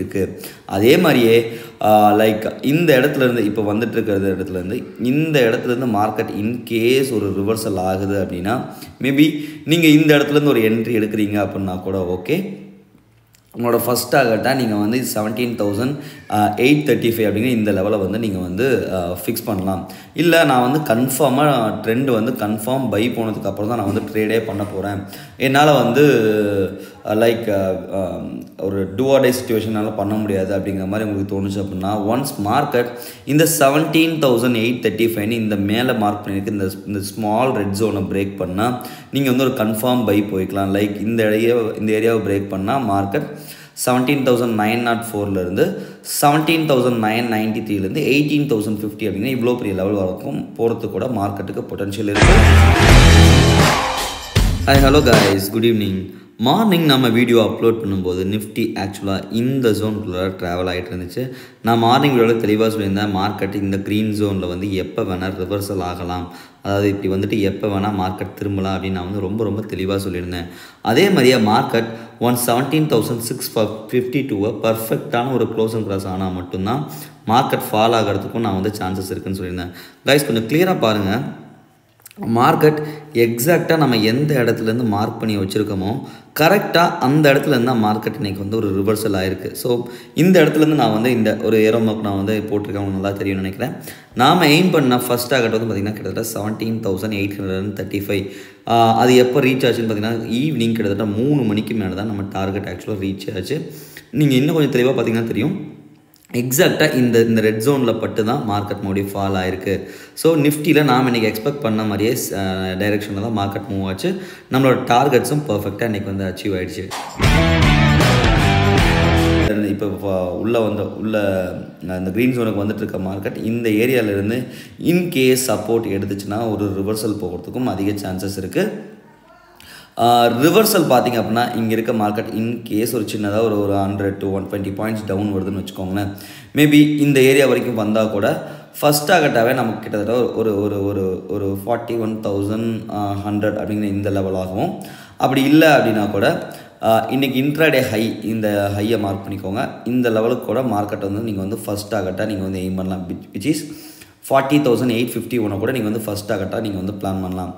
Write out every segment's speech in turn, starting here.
இருக்குது அதே மாதிரியே லைக் இந்த இடத்துல இருந்து இப்போ வந்துட்டு இருக்கிற இடத்துல இருந்து இந்த இடத்துல இருந்து மார்க்கெட் இன்கேஸ் ஒரு ரிவர்சல் ஆகுது அப்படின்னா மேபி நீங்கள் இந்த இடத்துல இருந்து ஒரு என்ட்ரி எடுக்கிறீங்க அப்படின்னா கூட ஓகே உங்களோட ஃபஸ்ட் டார்கெட்டாக நீங்கள் வந்து seventeen thousand eight thirty five அப்படிங்கிற இந்த லெவலை வந்து நீங்கள் வந்து ஃபிக்ஸ் பண்ணலாம் இல்லை நான் வந்து கன்ஃபார்மாக ட்ரெண்ட் வந்து கன்ஃபார்ம் பை போனதுக்கு அப்புறம் தான் நான் வந்து ட்ரேடே பண்ண போகிறேன் என்னால் வந்து லைக் ஒரு டூஆர்டே சுச்சுவேஷனால் பண்ண முடியாது அப்படிங்கிற மாதிரி உங்களுக்கு தோணுச்சு அப்படின்னா ஒன்ஸ் மார்க்கெட் இந்த செவன்டீன் தௌசண்ட் எயிட் தேர்ட்டி ஃபைவ்னு இந்த மேலே மார்க் பண்ணியிருக்கு இந்த இந்த ஸ்மால் ரெட் ஜோனை பிரேக் பண்ணால் நீங்கள் வந்து ஒரு கன்ஃபார்ம் பை போய்க்கலாம் லைக் இந்த ஏரியா இந்த ஏரியாவை பிரேக் பண்ணால் market seventeen thousand nine nought ஃபோர்லேருந்து செவன்டீன் தௌசண்ட் நைன் நைன்ட்டி த்ரீலேருந்து எயிட்டீன் தௌசண்ட் ஃபிஃப்டி அப்படின்னா இவ்வளோ பெரிய லெவல் வரைக்கும் போகிறதுக்கு கூட மார்க்கெட்டுக்கு பொட்டன்ஷியல் இருக்குது hi hello guys good evening morning நம்ம வீடியோ அப்லோட் பண்ணும்போது நிஃப்டி ஆக்சுவலாக இந்த ஜோனுக்குள்ளே ட்ராவல் ஆகிட்டு இருந்துச்சு நான் மார்னிங் வீடியோவில் தெளிவாக சொல்லியிருந்தேன் மார்க்கெட் இந்த க்ரீன் ஜோனில் வந்து எப்போ வேணால் ரிவர்சல் ஆகலாம் அதாவது இப்படி வந்துட்டு எப்போ வேணால் மார்க்கெட் திரும்பலாம் அப்படின்னு நான் வந்து ரொம்ப ரொம்ப தெளிவாக சொல்லியிருந்தேன் அதே மாதிரியே market one seventeen thousand six fifty டூவை பர்ஃபெக்டான ஒரு க்ளோஸ் அண்ட் க்ராஸ் ஆனால் மட்டும்தான் மார்க்கெட் ஃபால் ஆகிறதுக்கும் நான் வந்து சான்சஸ் இருக்குன்னு சொல்லியிருந்தேன் கைஸ் கொஞ்சம் கிளியராக பாருங்கள் மார்க்கெட் எக்ஸாக்டாக நம்ம எந்த இடத்துலேருந்து மார்க் பண்ணி வச்சுருக்கோமோ கரெக்டாக அந்த இடத்துலேருந்து தான் மார்க்கெட் இன்றைக்கி வந்து ஒரு ரிவர்சல் ஆகிருக்கு ஸோ இந்த இடத்துலேருந்து நான் வந்து இந்த ஒரு ஏரோ மார்க் நான் வந்து போட்டிருக்கேன் உங்களுக்கு நல்லா தெரியும்னு நினைக்கிறேன் நாம் எய்ம் பண்ண ஃபஸ்ட் டார்கெட் வந்து பார்த்திங்கன்னா கிட்டத்தட்ட seventeen thousand eight hundred and thirty five அது எப்போ ரீச் ஆச்சுன்னு பார்த்தீங்கன்னா ஈவினிங் கிட்டத்தட்ட மூணு மணிக்கு மேலே தான் நம்ம டார்கெட் ஆக்சுவலாக ரீச் ஆச்சு நீங்கள் இன்னும் கொஞ்சம் தெளிவாக பார்த்தீங்கன்னா தெரியும் எக்ஸாக்டாக இந்த இந்த ரெட் ஜோனில் பட்டு தான் மார்க்கெட் மோடி ஃபால் ஆயிருக்கு ஸோ நிஃப்டியில் நாம் இன்றைக்கி எக்ஸ்பெக்ட் பண்ண மாதிரியே டைரெக்ஷனில் தான் மார்க்கெட் மூவ் ஆச்சு நம்மளோட டார்கெட்ஸும் பர்ஃபெக்டாக இன்றைக்கி வந்து அச்சீவ் ஆகிடுச்சு இப்போ உள்ளே வந்த உள்ள இந்த க்ரீன் ஜோனுக்கு வந்துட்டு இருக்க மார்க்கெட் இந்த ஏரியாவிலேருந்து இன்கேஸ் சப்போர்ட் எடுத்துச்சுன்னா ஒரு ரிவர்சல் போகிறதுக்கும் அதிக சான்சஸ் இருக்குது ரிவர்சல் பார்த்திங்க அப்படின்னா இங்கே இருக்க மார்க்கெட் இன் கேஸ் ஒரு சின்னதாக ஒரு ஒரு hundred to one twenty points down வருதுன்னு வச்சுக்கோங்களேன் மேபி இந்த ஏரியா வரைக்கும் வந்தால் கூட ஃபஸ்ட் டார்கெட்டாகவே நமக்கு கிட்டத்தட்ட ஒரு ஒரு ஒரு ஒரு ஃபார்ட்டி ஒன் தௌசண்ட் ஹண்ட்ரட் அப்படிங்கிற இந்த லெவல் ஆகும் அப்படி இல்லை அப்படின்னா கூட இன்றைக்கி இன்ட்ராடே ஹை இந்த ஹையை மார்க் பண்ணிக்கோங்க இந்த லெவலுக்கு கூட மார்க்கெட் வந்து நீங்கள் வந்து ஃபஸ்ட் டார்கெட்டாக நீங்கள் வந்து எய்ம் பண்ணலாம் which is forty thousand eight fifty ஒன்று கூட நீங்கள் வந்து ஃபஸ்ட் டார்கெட்டாக நீங்கள் வந்து பிளான் பண்ணலாம்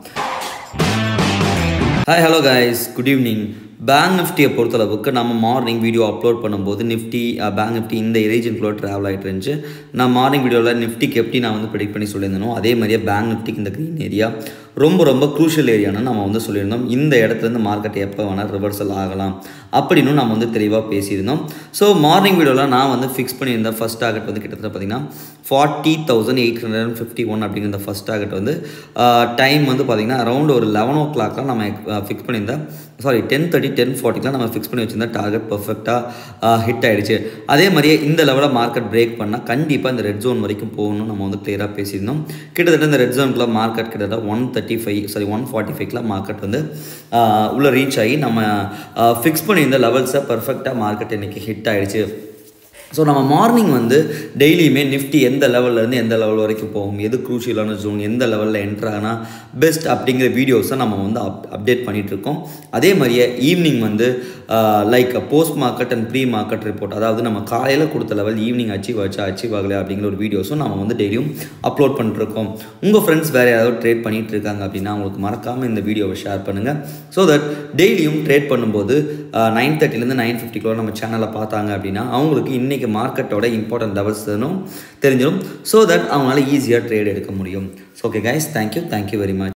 hi hello guys good evening bank நிஃப்டியை பொறுத்தளவுக்கு நம்ம மார்னிங் வீடியோ அப்லோட் பண்ணும்போது நிஃப்டி பேங்க் நிஃப்டி இந்த ரீஜனுக்குள்ளே ட்ராவல் ஆகிட்டு இருந்துச்சு நான் மார்னிங் வீடியோவில் நிஃப்டிக்கு எப்படி நான் வந்து ப்ரெடிக்ட் பண்ணி சொல்லியிருந்தேனோ அதே மாதிரியே பேங்க் நிஃப்டிக்கு இந்த க்ரீன் ஏரியா ரொம்ப ரொம்ப க்ரூஷியல் ஏரியான்னு நம்ம வந்து சொல்லியிருந்தோம் இந்த இடத்துலேருந்து மார்க்கெட் எப்போ வேணால் ரிவர்சல் ஆகலாம் அப்படின்னு நம்ம வந்து தெளிவாக பேசியிருந்தோம் ஸோ மார்னிங் வீடியோவில் நான் வந்து ஃபிக்ஸ் பண்ணியிருந்த ஃபஸ்ட் டார்கெட் வந்து கிட்டத்தட்ட பார்த்திங்கன்னா forty thousand eight hundred and fifty one அப்படிங்கிற ஃபஸ்ட் டார்கெட் வந்து டைம் வந்து பார்த்திங்கன்னா அரௌண்ட் ஒரு லெவன் ஓ கிளாக்லாம் நம்ம ஃபிக்ஸ் பண்ணியிருந்தேன் சாரி டென் தேர்ட்டி டென் ஃபார்ட்டிக்கெலாம் நம்ம ஃபிக்ஸ் பண்ணி வச்சிருந்தா டார்கெட் பர்ஃபெக்டாக ஹிட் ஆகிடுச்சு அதே மாதிரியே இந்த லெவலில் மார்க்கெட் பிரேக் பண்ணால் கண்டிப்பாக இந்த ரெட் ஜோன் வரைக்கும் போகணும்னு நம்ம வந்து கிளியராக பேசியிருந்தோம் கிட்டத்தட்ட இந்த ரெட் ஜோனுக்குள்ள மார்க்கெட் கிட்டத்தட்ட one thirty five sorry one forty ஃபைவ்க்குலாம் மார்க்கெட் வந்து உள்ளே ரீச் ஆகி நம்ம ஃபிக்ஸ் பண்ணியிருந்த லெவல்ஸை பர்ஃபெக்டாக மார்க்கெட் இன்றைக்கி ஹிட் ஆகிடுச்சு ஸோ நம்ம மார்னிங் வந்து டெய்லியுமே நிஃப்டி எந்த லெவல்லேருந்து எந்த லெவல் வரைக்கும் போகும் எது குரூஷியலான ஜோன் எந்த லெவலில் என்ட்ரு ஆனால் பெஸ்ட் அப்படிங்கிற வீடியோஸை நம்ம வந்து அப் அப்டேட் பண்ணிகிட்ருக்கோம் அதே மாதிரியே ஈவினிங் வந்து like post market and pre market report அதாவது நம்ம காலையில் கொடுத்த லெவல் ஈவினிங் அச்சீவ் ஆச்சு அச்சீவ் ஆகலை அப்படிங்கிற ஒரு வீடியோஸும் நம்ம வந்து டெய்லியும் அப்லோட் பண்ணிட்டுருக்கோம் உங்கள் ஃப்ரெண்ட்ஸ் வேறு யாராவது ட்ரேட் பண்ணிகிட்டு இருக்காங்க அப்படின்னா அவங்களுக்கு மறக்காமல் இந்த வீடியோவை ஷேர் பண்ணுங்கள் ஸோ தட் டெய்லியும் ட்ரேட் பண்ணும்போது நைன் தேர்ட்டிலேருந்து நைன் ஃபிஃப்டிக்குள்ள நம்ம சேனலை பார்த்தாங்க அப்படின்னா அவங்களுக்கு இன்றைக்கி இன்றைக்கி மார்க்கெட்டோட இம்பார்ட்டன்ட் லெவல்ஸ் தெரிஞ்சிடும் ஸோ தட் அவங்களால ஈஸியாக ட்ரேட் எடுக்க முடியும் so okay guys thank you thank you very much